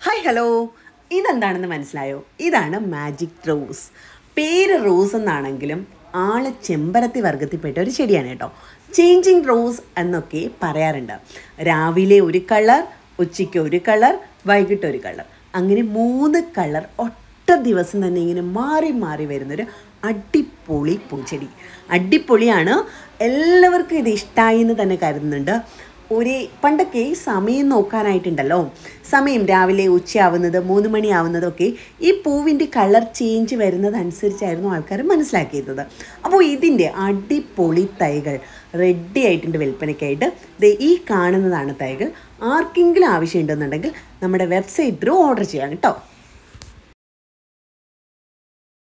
hi hello ഇതെന്താണെന്ന് മനസ്സിലായോ ഇതാണ് മാജിക് റോസ് പേര് റോസ് എന്നാണെങ്കിലും ആള് ചെമ്പരത്തി വർഗത്തിൽപ്പെട്ട ഒരു ചെടിയാണ് കേട്ടോ ചേഞ്ചിങ് റോസ് എന്നൊക്കെ പറയാറുണ്ട് രാവിലെ ഒരു കളർ ഉച്ചയ്ക്ക് ഒരു കളർ വൈകിട്ട് ഒരു കളർ അങ്ങനെ മൂന്ന് കളർ ഒറ്റ ദിവസം തന്നെ ഇങ്ങനെ മാറി മാറി വരുന്നൊരു അടിപൊളി പൂച്ചെടി അടിപൊളിയാണ് എല്ലാവർക്കും ഇത് ഇഷ്ടമായി എന്ന് തന്നെ കരുതുന്നുണ്ട് ഒരു പണ്ടൊക്കെ സമയം നോക്കാനായിട്ടുണ്ടല്ലോ സമയം രാവിലെ ഉച്ചയാവുന്നത് മൂന്ന് മണിയാവുന്നതൊക്കെ ഈ പൂവിൻ്റെ കളർ ചേഞ്ച് വരുന്നതനുസരിച്ചായിരുന്നു ആൾക്കാർ മനസ്സിലാക്കിയിരുന്നത് അപ്പോൾ ഇതിൻ്റെ അടിപൊളി തൈകൾ റെഡി ആയിട്ടുണ്ട് വിൽപ്പനയ്ക്കായിട്ട് ദേ ഈ കാണുന്നതാണ് തൈകൾ ആർക്കെങ്കിലും ആവശ്യമുണ്ടെന്നുണ്ടെങ്കിൽ നമ്മുടെ വെബ്സൈറ്റ് ത്രൂ ഓർഡർ ചെയ്യാം കേട്ടോ